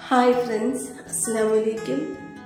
hi friends അസ്സാം വലൈക്കും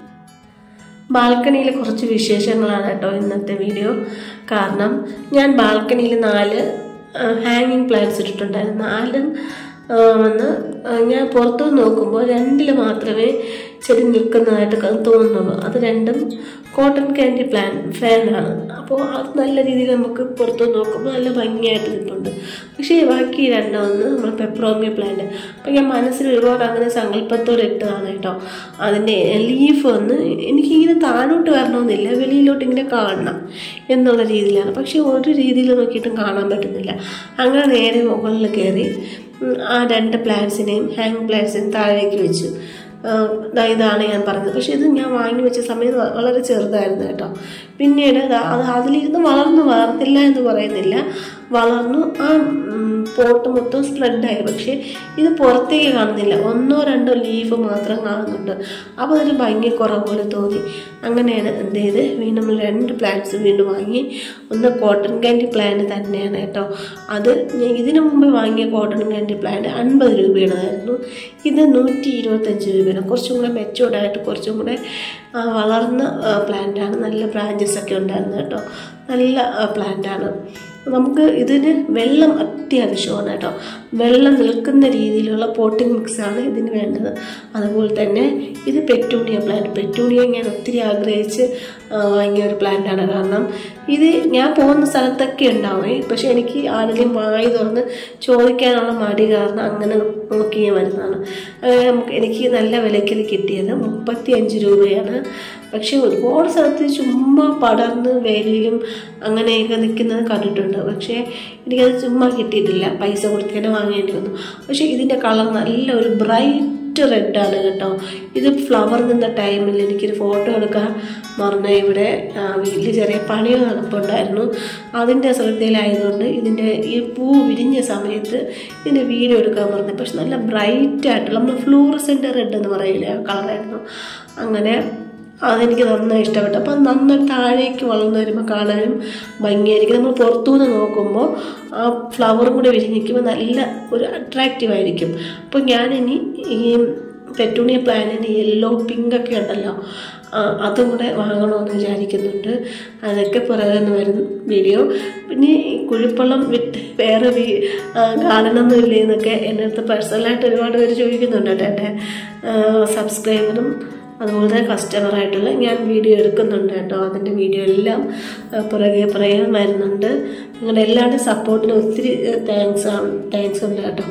ബാൽക്കണിയിലെ കുറച്ച് വിശേഷങ്ങളാണ് കേട്ടോ ഇന്നത്തെ വീഡിയോ കാരണം ഞാൻ ബാൽക്കണിയിൽ നാല് ഹാങ്ങിങ് പ്ലാന്റ്സ് ഇട്ടിട്ടുണ്ടായിരുന്നു നാലും ആ, വന്ന് ആ, ഞാൻ പുറത്തു നോക്കുമ്പോൾ രണ്ടിൽ മാത്രമേ ചെടി നിൽക്കുന്നതായിട്ട് ക- തോന്നുന്നുള്ളൂ അത് രണ്ടും കോട്ടൺ ക്യാൻഡി പ്ലാൻ ഫാനാണ് അപ്പോൾ അത് നല്ല രീതിയിൽ നമുക്ക് പുറത്തു നോക്കുമ്പോൾ നല്ല ഭംഗിയായിട്ട് നിൽപ്പുണ്ട് പക്ഷേ ബാക്കി രണ്ടാമത് നമ്മൾ പെപ്രോമിയ പ്ലാന്റ് അപ്പോൾ ഞാൻ മനസ്സിൽ ഒരുപാട് അങ്ങനെ സങ്കല്പത്തോടെ ഇട്ടതാണ് കേട്ടോ അതിൻ്റെ ലീഫ് ഒന്ന് എനിക്കിങ്ങനെ താഴോട്ട് വരണമെന്നില്ല വെളിയിലോട്ട് ഇങ്ങനെ കാണണം എന്നുള്ള രീതിയിലാണ് പക്ഷേ ഒരു രീതിയിൽ നോക്കിയിട്ടും കാണാൻ പറ്റുന്നില്ല അങ്ങനെ നേരെ മുകളിൽ കയറി ഉം, ആ രണ്ട് പ്ലാന്റ്സിനെയും ഹാങ് പ്ലാന്റ്സിനെയും താഴേക്ക് വെച്ചു ആഹ് ദാ ഇതാണ് ഞാൻ പറഞ്ഞത് പക്ഷെ ഇത് ഞാൻ വാങ്ങി വെച്ച സമയത്ത് വ- വളരെ ചെറുതായിരുന്നു കേട്ടോ പിന്നീട് ദാ അത് അതിലിരുന്ന് വളർന്നു വളർന്നില്ല എന്ന് പറയുന്നില്ല വളർന്നു ആ പോട്ട് മൊത്തം സ്പ്രെഡായി പക്ഷേ ഇത് പുറത്തേക്ക് കാണുന്നില്ല ഒന്നോ രണ്ടോ ലീഫ് മാത്രം കാണുന്നുണ്ട് അപ്പോൾ അതൊരു ഭംഗി കുറവ് പോലെ തോന്നി അങ്ങനെയാണ് എന്ത് ചെയ്ത് വീണ്ടും നമ്മൾ രണ്ട് പ്ലാന്റ്സ് വീണ്ടും വാങ്ങി ഒന്ന് കോട്ടൺ ക്യാൻഡി പ്ലാന്റ് തന്നെയാണ് കേട്ടോ അത് ഞാൻ ഇതിനു മുമ്പ് വാങ്ങിയ കോട്ടൺ ക്യാൻഡി പ്ലാന്റ് അൻപത് രൂപയുടേതായിരുന്നു ഇത് നൂറ്റി ഇരുപത്തഞ്ച് രൂപയാണ് കുറച്ചും കൂടെ മെച്ചോർഡായിട്ട് കുറച്ചും കൂടെ ആ, വളർന്ന പ്ലാന്റാണ് നല്ല ബ്രാഞ്ചസ് ഒക്കെ ഉണ്ടായിരുന്നു കേട്ടോ നല്ല പ്ലാന്റാണ് നമുക്ക് ഇതിന് വെള്ളം അത്യാവശ്യമാണ് കേട്ടോ വെള്ളം നിൽക്കുന്ന രീതിയിലുള്ള പോട്ടിംഗ് മിക്സാണ് ഇതിന് വേണ്ടത് അതുപോലെ തന്നെ ഇത് പെറ്റൂണിയ പ്ലാന്റ് പെറ്റൂണിയ ഞാൻ ഒത്തിരി ആഗ്രഹിച്ച് ആ, വാങ്ങിയ ഒരു പ്ലാന്റാണ് കാരണം ഇത് ഞാൻ പോകുന്ന സ്ഥലത്തൊക്കെ ഉണ്ടാവേ പക്ഷെ എനിക്ക് ആരെങ്കിലും വായി തുറന്ന് ചോദിക്കാനുള്ള മടി കാരണം അങ്ങനെ നോക്കി ഞാൻ വരുന്നതാണ് അങ്ങനെ നമുക്ക് എനിക്ക് നല്ല വിലയ്ക്ക് ഇത് കിട്ടിയത് മുപ്പത്തി അഞ്ച് രൂപയാണ് പക്ഷെ ഒരുപാട് സ്ഥലത്ത് ചുമ്മാ പടർന്ന് വേലിയിലും അങ്ങനെയൊക്കെ നിൽക്കുന്നത് കണ്ടിട്ടുണ്ട് പക്ഷേ എനിക്കത് ചുമ്മാ കിട്ടിയിട്ടില്ല പൈസ കൊടുത്ത് തന്നെ വാങ്ങേണ്ടി വന്നു പക്ഷേ ഇതിൻ്റെ കളർ നല്ല ഒരു ബ്രൈറ്റ് റെഡാണ് കേട്ടോ ഇത് ഫ്ലവർ നിന്ന ടൈമിൽ എനിക്കൊരു ഫോട്ടോ എടുക്കാൻ മറന്നു ഇവിടെ ആ, വീട്ടിൽ ചെറിയ പണികൾ നടപ്പുണ്ടായിരുന്നു അതിൻ്റെ ശ്രദ്ധയിലായതുകൊണ്ട് ഇതിൻ്റെ ഈ പൂ വിരിഞ്ഞ സമയത്ത് ഇതിൻ്റെ വീഡിയോ എടുക്കാൻ പറഞ്ഞു പക്ഷെ നല്ല ബ്രൈറ്റ് ആയിട്ടുള്ള നമ്മൾ ഫ്ലൂറസെൻ്റ് റെഡ് എന്ന് പറയില്ലേ ആ കളറായിരുന്നു അങ്ങനെ അതെനിക്ക് നന്നായി ഇഷ്ടപ്പെട്ടു അപ്പം നന്നായി താഴേക്ക് വളർന്നു വരുമ്പോൾ കാണാനും ഭംഗിയായിരിക്കും നമ്മൾ പുറത്തുനിന്ന് നോക്കുമ്പോൾ ആ ഫ്ലവറും കൂടെ വിരിഞ്ഞിരിക്കുമ്പോൾ നല്ല ഒരു അട്രാക്റ്റീവ് ആയിരിക്കും അപ്പോൾ ഞാനിനി ഈ പെറ്റൂണിയ പ്ലാന്റിന് യെല്ലോ പിങ്ക് ഒക്കെ ഉണ്ടല്ലോ ആ, അതും കൂടെ വാങ്ങണമെന്ന് വിചാരിക്കുന്നുണ്ട് അതൊക്കെ പുറകെ നിന്ന് വരും വീഡിയോ പിന്നെ ഈ കുഴിപ്പള്ളം വിട്ട് വേറെ വീ ഗാർഡനൊന്നും ഇല്ലേ എന്നൊക്കെ എൻ്റെ അടുത്ത് പേഴ്സണലായിട്ട് ഒരുപാട് പേര് ചോദിക്കുന്നുണ്ട് കേട്ടോ എൻ്റെ സബ്സ്ക്രൈബറും അതുപോലെ തന്നെ കസ്റ്റമറായിട്ടുള്ള ഞാൻ വീഡിയോ എടുക്കുന്നുണ്ട് കേട്ടോ അതിൻ്റെ വീഡിയോ എല്ലാം ആ, പുറകെ പുറകെ വരുന്നുണ്ട് നിങ്ങളുടെ എല്ലാവരുടെയും സപ്പോർട്ടിന് ഒത്തിരി താങ്ക്സ് ആണ് താങ്ക്സ് ഉണ്ട് കേട്ടോ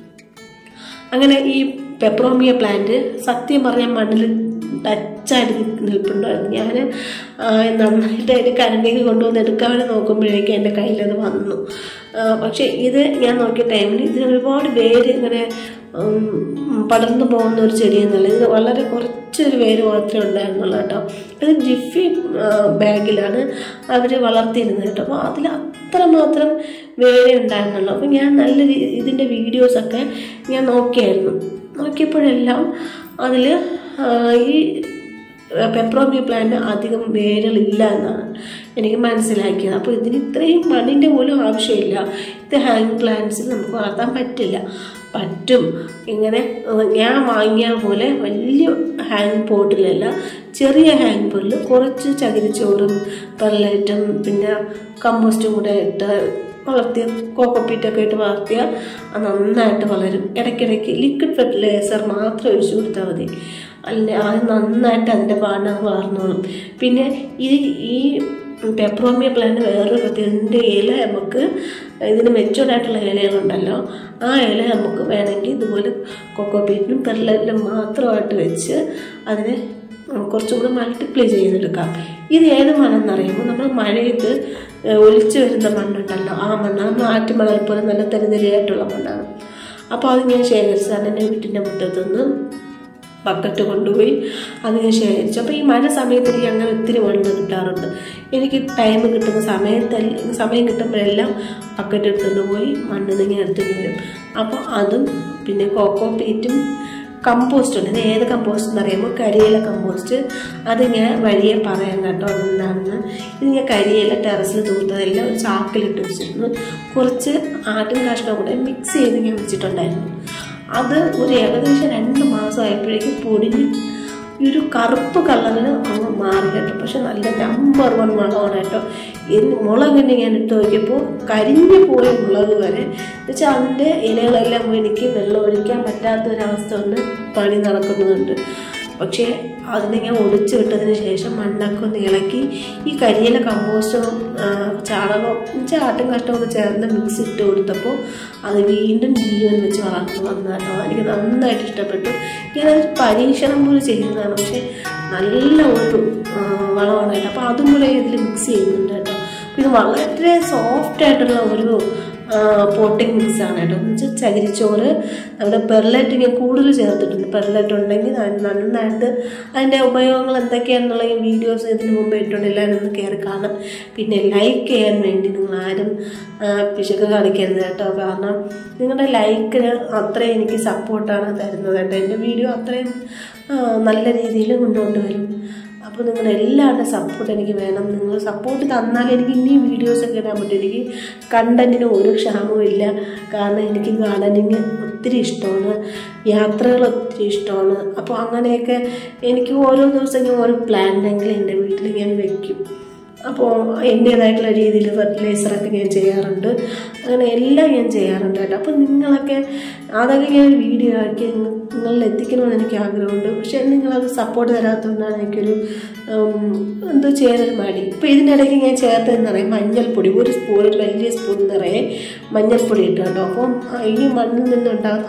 അങ്ങനെ ഈ പെപ്രോമിയ പ്ലാന്റ് സത്യം പറഞ്ഞാൽ മണ്ണിൽ ടച്ചായിട്ട് നിൽപ്പുണ്ടായിരുന്നു ഞാൻ നന്നായിട്ട് അതിൻ്റെ കരണ്ടിക്ക് കൊണ്ടുവന്ന് എടുക്കാൻ വേണ്ടി നോക്കുമ്പോഴേക്കും എൻ്റെ കയ്യിലത് വന്നു ആ, പക്ഷേ ഇത് ഞാൻ നോക്കിയ ടൈമിൽ ഇതിന് ഒരുപാട് വേര് ഇങ്ങനെ ഉം, പടർന്നു പോകുന്ന ഒരു ചെടിയെന്നല്ല ഇത് വളരെ കുറച്ചൊരു വേര് മാത്രമേ ഉണ്ടായിരുന്നുള്ളൂ കേട്ടോ ഇത് ജിഫി ആ, ബാഗിലാണ് അവർ വളർത്തിയിരുന്നത് കേട്ടോ അപ്പോൾ അതിൽ അത്രമാത്രം വേരെ ഉണ്ടായിരുന്നുള്ളൂ അപ്പോൾ ഞാൻ നല്ല രീ- ഇതിൻ്റെ വീഡിയോസൊക്കെ ഞാൻ നോക്കിയായിരുന്നു നോക്കിയപ്പോഴെല്ലാം അതിൽ ഈ പെപ്രോമിയ പ്ലാന്റ് അധികം വേരുകളില്ല എന്നാണ് എനിക്ക് മനസ്സിലാക്കിയത് അപ്പോൾ ഇതിന് ഇത്രയും മണ്ണിൻ്റെ പോലും ആവശ്യമില്ല ഇത് ഹാങ് പ്ലാന്റ്സിൽ നമുക്ക് വളർത്താൻ പറ്റില്ല പറ്റും ഇങ്ങനെ ഏഹ്, ഞാൻ വാങ്ങിയ പോലെ വലിയ ഹാങ് പോട്ടിലല്ല ചെറിയ ഹാങ് പോട്ടിൽ കുറച്ച് ചകിരിച്ചോറും പെർലൈറ്റും പിന്നെ കമ്പോസ്റ്റും കൂടെ ഇട്ട് വളർത്തിയ കോക്കോപ്പീറ്റൊക്കെ ഇട്ട് വളർത്തിയാൽ അത് നന്നായിട്ട് വളരും ഇടയ്ക്കിടയ്ക്ക് ലിക്വിഡ് ഫെർട്ടിലൈസർ മാത്രം ഒഴിച്ചു കൊടുത്താൽ മതി അല്ല അത് നന്നായിട്ട് അതിൻ്റെ പാടിന് അത് വളർന്നോളും പിന്നെ ഇത് ഈ പെപ്രോമിയ പ്ലാന്റ് വേറൊരു പ്രത്യേകത ഇതിൻ്റെ ഇല നമുക്ക് ഇതിന് മെച്ചൂർഡായിട്ടുള്ള ഇലകളുണ്ടല്ലോ ആ ഇല നമുക്ക് വേണമെങ്കിൽ ഇതുപോലെ കൊക്കോപീറ്റിനും പെർലൈറ്റിനും മാത്രമായിട്ട് വെച്ച് അതിനെ കുറച്ചും കൂടെ മൾട്ടിപ്ലൈ ചെയ്തെടുക്കാം ഇത് ഏത് മണ്ണെന്നറിയുമ്പോൾ നമ്മൾ മഴയത്ത് ഏഹ്, ഒലിച്ചു വരുന്ന മണ്ണുണ്ടല്ലോ ആ മണ്ണാണ് നമ്മൾ ആറ്റുമണൽ പോലെ നല്ല തരിതരിയായിട്ടുള്ള മണ്ണാണ് അപ്പോൾ അത് ഞാൻ ശേഖരിച്ചാണ് എൻ്റെ വീട്ടിൻ്റെ മുറ്റത്തുനിന്ന് ബക്കറ്റ് കൊണ്ടുപോയി അത് ഞാൻ ശേഖരിച്ചു അപ്പോൾ ഈ മഴ സമയത്ത് എനിക്ക് അങ്ങനെ ഒത്തിരി മണ്ണ് കിട്ടാറുണ്ട് എനിക്ക് ടൈം കിട്ടുന്ന സമയത്ത് സമയം കിട്ടുമ്പോഴെല്ലാം ബക്കറ്റ് എടുത്തുകൊണ്ട് പോയി മണ്ണ് ഇങ്ങനെ എടുത്തുകൊണ്ട് വരും അപ്പോൾ അതും പിന്നെ കോക്കോ പീറ്റും കമ്പോസ്റ്റ് ഉണ്ട് ഇത് ഏത് കമ്പോസ്റ്റ് എന്ന് അറിയുമ്പോൾ കരിയില കമ്പോസ്റ്റ് അത് ഞാൻ വഴിയെ പറയാം കേട്ടോ അതെന്താണെന്ന് ഇത് ഞാൻ കരിയില ടെറസിൽ തൂത്തതെല്ലാം ഒരു ചാക്കിലിട്ട് വെച്ചിരുന്നു കുറച്ച് ആട്ടിൻ കാഷ്ടം കൂടെ മിക്സ് ചെയ്ത് ഞാൻ വെച്ചിട്ടുണ്ടായിരുന്നു അത് ഒരു ഏകദേശം രണ്ട് മാസം മാസം ആയപ്പോഴേക്കും പൊടിഞ്ഞ് ഈ ഒരു കറുപ്പ് കളറിന് അങ്ങ് മാറി കേട്ടോ പക്ഷെ നല്ല നമ്പർ വൺ മുളകാണ് കേട്ടോ എന്ന് മുളകിനെ ഞാൻ ഇട്ട് നോക്കിയപ്പോൾ കരിഞ്ഞു പോയ മുളക് വരെ എന്നുവെച്ചാൽ അതിൻ്റെ ഇലകളെല്ലാം എനിക്ക് വെള്ളം ഒഴിക്കാൻ പറ്റാത്ത ഒരവസ്ഥ കൊണ്ട് പണി നടക്കുന്നുണ്ട് പക്ഷേ അതിനെ ഞാൻ ഒളിച്ചു വിട്ടതിന് ശേഷം മണ്ണൊക്കെ ഒന്ന് ഇളക്കി ഈ കരിയില കമ്പോസ്റ്റും ചാണകവും ചാട്ടും കഷ്ടമൊക്കെ ചേർന്ന് മിക്സ് ഇട്ട് കൊടുത്തപ്പോൾ അത് വീണ്ടും ജീവൻ വെച്ച് വളർന്നു വന്നു കേട്ടോ എനിക്ക് നന്നായിട്ട് ഇഷ്ടപ്പെട്ടു ഞാനത് പരീക്ഷണം പോലും ചെയ്യുന്നതാണ് പക്ഷേ നല്ല ഒരു ആ, വളമാണ് കേട്ടോ അപ്പോൾ അതും കൂടെ ഇതിൽ മിക്സ് ചെയ്യുന്നുണ്ട് കേട്ടോ അപ്പോൾ ഇത് വളരെ സോഫ്റ്റ് ആയിട്ടുള്ള ഒരു പോട്ടിംഗ് മിക്സ് ആണ് കേട്ടോ എന്ന് വെച്ചാൽ ചകിരിച്ചോറ് നമ്മുടെ പെർലറ്റ് ഞാൻ കൂടുതൽ ചേർത്തിട്ടുണ്ട് പെർലറ്റ് ഉണ്ടെങ്കിൽ അത് നന്നായിട്ട് അതിൻ്റെ ഉപയോഗങ്ങൾ എന്തൊക്കെയാണെന്നുള്ള ഈ വീഡിയോസ് ഇതിന് മുമ്പ് ഇട്ടുണ്ട് എല്ലാവരും ഒന്ന് കയറി കാണാം പിന്നെ ലൈക്ക് ചെയ്യാൻ വേണ്ടി നിങ്ങൾ ആരും ആ, പിശുക്ക് കാണിക്കരുത് കേട്ടോ കാരണം നിങ്ങളുടെ ലൈക്കിന് അത്രയും എനിക്ക് സപ്പോർട്ടാണ് തരുന്നത് കേട്ടോ എൻ്റെ വീഡിയോ അത്രയും ആ, നല്ല രീതിയിൽ മുന്നോട്ട് വരും അപ്പോൾ നിങ്ങൾ എല്ലാവരുടെ സപ്പോർട്ട് എനിക്ക് വേണം നിങ്ങൾ സപ്പോർട്ട് തന്നാൽ എനിക്ക് ഇനിയും വീഡിയോസൊക്കെ ഇടാൻ പറ്റും എനിക്ക് കണ്ടൻറ്റിന് ഒരു ക്ഷാമവും ഇല്ല കാരണം എനിക്ക് ഗാർഡനിങ് ഒത്തിരി ഇഷ്ടമാണ് യാത്രകൾ ഒത്തിരി ഇഷ്ടമാണ് അപ്പോൾ അങ്ങനെയൊക്കെ എനിക്ക് ഓരോ ദിവസം ഞാൻ ഓരോ പ്ലാൻ ഉണ്ടെങ്കിൽ എൻ്റെ വീട്ടിൽ ഞാൻ വെക്കും അപ്പോൾ എൻ്റേതായിട്ടുള്ള രീതിയിൽ ഫെർട്ടിലൈസറൊക്കെ ഞാൻ ചെയ്യാറുണ്ട് അങ്ങനെ എല്ലാം ഞാൻ ചെയ്യാറുണ്ട് കേട്ടോ അപ്പോൾ നിങ്ങളൊക്കെ അതൊക്കെ ഞാൻ വീഡിയോ ആക്കി നിങ്ങ- നിങ്ങളിൽ എത്തിക്കണമെന്ന് എനിക്ക് ആഗ്രഹമുണ്ട് പക്ഷേ നിങ്ങളത് സപ്പോർട്ട് തരാത്തതുകൊണ്ടാണ് എനിക്കൊരു ഉം, എന്തോ ചെയ്യാനൊരു മടി ഇപ്പോൾ ഇതിൻ്റെ ഇടയ്ക്ക് ഞാൻ ചേർത്തതെന്ന് പറയാം മഞ്ഞൾപ്പൊടി ഒരു സ്പൂൺ ഒരു വലിയ സ്പൂൺ നിറയെ മഞ്ഞൾപ്പൊടി ഇട്ടു കേട്ടോ അപ്പം ഈ മണ്ണിൽ നിന്നുണ്ടാകുന്ന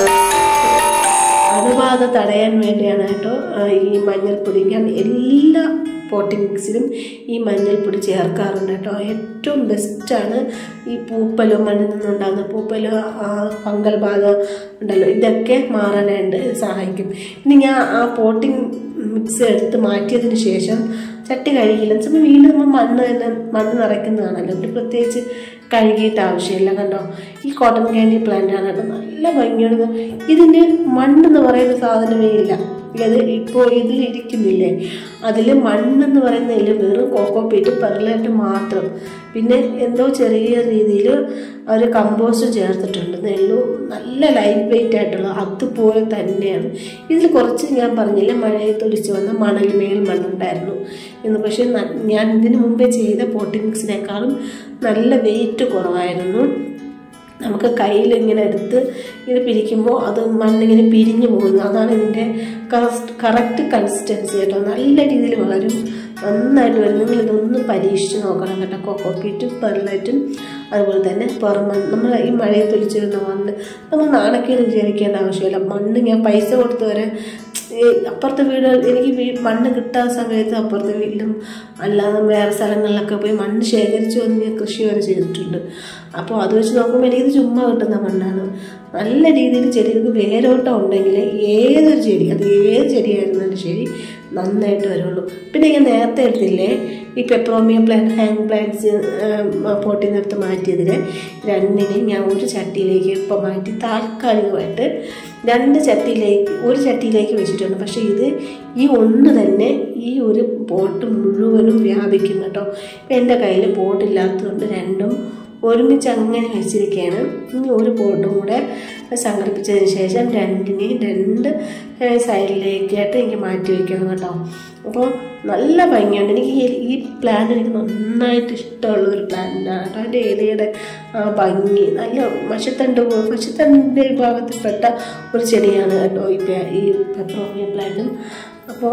അണുബാധ തടയാൻ വേണ്ടിയാണ് കേട്ടോ ആ, ഈ മഞ്ഞൾപ്പൊടി ഞാൻ എല്ലാ പോട്ടിംഗ് മിക്സിലും ഈ മഞ്ഞൾപ്പൊടി ചേർക്കാറുണ്ട് കേട്ടോ ഏറ്റവും ബെസ്റ്റാണ് ഈ പൂപ്പലും മണ്ണിൽ നിന്നുണ്ടാകുന്ന പൂപ്പലും ആ ഫംഗൽ ബാധ ഉണ്ടല്ലോ ഇതൊക്കെ മാറാനായിട്ട് സഹായിക്കും ഇനി ഞാൻ ആ പോട്ടിംഗ് മിക്സ് എടുത്ത് മാറ്റിയതിന് ശേഷം ചട്ടി കഴുകിയില്ല ചിലപ്പോൾ വീണ്ടും നമ്മൾ മണ്ണ് തന്നെ മണ്ണ് നിറയ്ക്കുന്നതാണല്ലോ ഇവിടെ പ്രത്യേകിച്ച് കഴുകിയിട്ട് ആവശ്യമില്ല കണ്ടോ ഈ കോട്ടൺ ക്യാൻഡി പ്ലാന്റ് ആണ് കേട്ടോ നല്ല ഭംഗിയാണ് ഇതിന് മണ്ണെന്ന് പറയുന്ന സാധനമേ ഇല്ല ഇത് ഇപ്പോൾ ഇതിൽ ഇരിക്കുന്നില്ലേ അതിൽ മണ്ണെന്ന് പറയുന്നതിൽ വെറും കോക്കോപ്പീറ്റ് പെർലൈറ്റ് മാത്രം പിന്നെ എന്തോ ചെറിയ രീതിയിൽ അവർ കമ്പോസ്റ്റ് ചേർത്തിട്ടുണ്ടെന്നേ ഉള്ളൂ നല്ല ലൈറ്റ് വെയിറ്റ് ആയിട്ടുള്ള അതുപോലെ തന്നെയാണ് ഇതിൽ കുറച്ച് ഞാൻ പറഞ്ഞില്ല മഴയത്ത് ഒലിച്ച് വന്ന മണൽ മേൽ മണ്ണുണ്ടായിരുന്നു എന്ന് പക്ഷേ ന- ഞാൻ ഇതിന് മുമ്പേ ചെയ്ത പോട്ടി മിക്സിനേക്കാളും നല്ല വെയിറ്റ് കുറവായിരുന്നു നമുക്ക് കയ്യിൽ ഇങ്ങനെ എടുത്ത് ഇത് പിരിക്കുമ്പോൾ അത് മണ്ണിങ്ങനെ പിരിഞ്ഞു പോകുന്നു അതാണ് ഇതിൻ്റെ കറക്റ്റ് കറക്റ്റ് കൺസിസ്റ്റൻസി കേട്ടോ നല്ല രീതിയിൽ വളരും നന്നായിട്ട് വരും നിങ്ങൾ ഇതൊന്ന് പരീക്ഷിച്ച് നോക്കണം കേട്ടോ കൊക്കോപ്പീറ്റും പെർലൈറ്റും അതുപോലെ തന്നെ പെർമൺ നമ്മൾ ഈ മഴയത്ത് ഒലിച്ചിരുന്ന മണ്ണ് നമ്മൾ നാണക്കേട് വിചാരിക്കേണ്ട ആവശ്യമില്ല മണ്ണ് ഞാൻ പൈസ കൊടുത്ത് വരെ ഈ അപ്പുറത്തെ വീട് എനിക്ക് വീ- മണ്ണ് കിട്ടാത്ത സമയത്ത് അപ്പുറത്തെ വീട്ടിലും അല്ലാതെ വേറെ സ്ഥലങ്ങളിലൊക്കെ പോയി മണ്ണ് ശേഖരിച്ച് വന്ന് ഞാൻ കൃഷി വരെ ചെയ്തിട്ടുണ്ട് അപ്പോൾ അത് വെച്ച് നോക്കുമ്പോൾ എനിക്കിത് ചുമ്മാ കിട്ടുന്ന മണ്ണാണ് നല്ല രീതിയിൽ ചെടികൾക്ക് വേരോട്ടം ഉണ്ടെങ്കിൽ ഏതൊരു ചെടി അത് ഏത് ചെടിയായിരുന്നാലും ശരി നന്നായിട്ട് വരുള്ളൂ പിന്നെ ഞാൻ നേരത്തെ എടുത്തില്ലേ ഈ പെപ്രോമിയ പ്ലാന്റ് ഹാങ് പ്ലാന്റ്സ് പോട്ടിൽ നിന്നെടുത്ത് മാറ്റിയതിന് രണ്ടിനെയും ഞാൻ ഒരു ചട്ടിയിലേക്ക് ഇപ്പം മാറ്റി താൽക്കാലികമായിട്ട് രണ്ട് ചട്ടിയിലേക്ക് ഒരു ചട്ടിയിലേക്ക് വെച്ചിട്ടുണ്ട് പക്ഷേ ഇത് ഈ ഒന്ന് തന്നെ ഈ ഒരു പോട്ട് മുഴുവനും വ്യാപിക്കും കേട്ടോ ഇപ്പം എൻ്റെ കയ്യിൽ പോട്ടില്ലാത്തതുകൊണ്ട് രണ്ടും ഒരുമിച്ച് അങ്ങനെ വെച്ചിരിക്കുകയാണ് ഇനി ഒരു പോട്ടും കൂടെ സംഘടിപ്പിച്ചതിന് ശേഷം രണ്ടിനെയും രണ്ട് സൈഡിലേക്കായിട്ട് എനിക്ക് മാറ്റി വയ്ക്കണം കേട്ടോ അപ്പോൾ നല്ല ഭംഗിയുണ്ട് എനിക്ക് ഈ ഈ പ്ലാന്റ് എനിക്ക് നന്നായിട്ട് ഇഷ്ടമുള്ള ഒരു പ്ലാന്റാണ് കേട്ടോ അതിൻ്റെ ഇലയുടെ ആ ഭംഗി നല്ല മഷത്തണ്ട് പോ- മഷത്തണ്ടിൻ്റെ വിഭാഗത്തിൽപ്പെട്ട ഒരു ചെടിയാണ് കേട്ടോ ഈ പ്ലാ- ഈ പെപ്രോമിയ പ്ലാന്റും അപ്പോൾ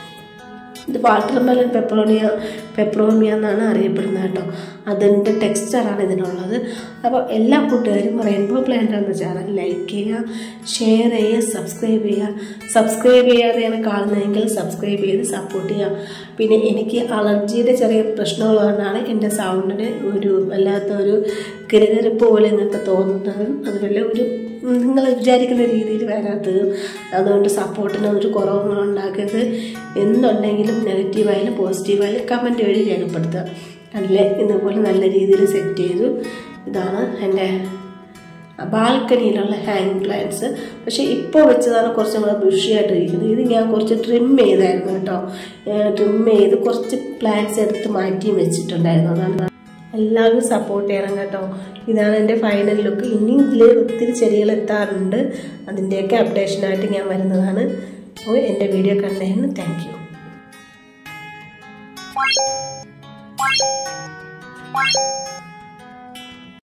ഇത് വാട്ടർ മെലൺ പെപ്പറോണിയ പെപ്പറോമിയ എന്നാണ് അറിയപ്പെടുന്നത് കേട്ടോ അതിൻ്റെ ടെക്സ്ചറാണ് ഇതിനുള്ളത് അപ്പോൾ എല്ലാ കൂട്ടുകാരും റെയിൻബോ പ്ലാന്റ് എന്ന ചാനൽ ലൈക്ക് ചെയ്യുക ഷെയർ ചെയ്യുക സബ്സ്ക്രൈബ് ചെയ്യുക സബ്സ്ക്രൈബ് ചെയ്യാതെയാണ് കാണുന്നതെങ്കിൽ സബ്സ്ക്രൈബ് ചെയ്ത് സപ്പോർട്ട് ചെയ്യുക പിന്നെ എനിക്ക് അലർജിയുടെ ചെറിയ പ്രശ്നങ്ങൾ കൊണ്ടാണ് എൻ്റെ സൗണ്ടിന് ഒരു വല്ലാത്ത ഒരു കിരകിരപ്പ് പോലെ നിങ്ങൾക്ക് തോന്നുന്നതും അതുപോലെ ഒരു നിങ്ങൾ വിചാരിക്കുന്ന രീതിയിൽ വരാത്തതും അതുകൊണ്ട് സപ്പോർട്ടിന് ഒരു കുറവുകൾ ഉണ്ടാക്കരുത് എന്തുണ്ടെങ്കിലും നെഗറ്റീവായാലും പോസിറ്റീവായാലും കമൻറ്റ് വഴി രേഖപ്പെടുത്തുക അല്ലേ ഇതുപോലെ നല്ല രീതിയിൽ സെറ്റ് ചെയ്തു ഇതാണ് എൻ്റെ ബാൽക്കണിയിലുള്ള ഹാങ് പ്ലാന്റ്സ് പക്ഷേ ഇപ്പോൾ വെച്ചതാണ് കുറച്ചും കൂടെ ബുഷിയായിട്ടിരിക്കുന്നത് ഇത് ഞാൻ കുറച്ച് ട്രിം ചെയ്തായിരുന്നു കേട്ടോ ട്രിം ചെയ്ത് കുറച്ച് പ്ലാന്റ്സ് എടുത്ത് മാറ്റിയും വെച്ചിട്ടുണ്ടായിരുന്നു അതാണ് എല്ലാവരും സപ്പോർട്ട് ചെയ്യണം കേട്ടോ ഇതാണ് എൻ്റെ ഫൈനൽ ലുക്ക് ഇനി ഇതിൽ ഒത്തിരി ചെടികൾ എത്താറുണ്ട് അതിൻ്റെയൊക്കെ അപ്ഡേഷനായിട്ട് ഞാൻ വരുന്നതാണ് അപ്പോൾ എൻ്റെ വീഡിയോ കണ്ടതിന് താങ്ക് യു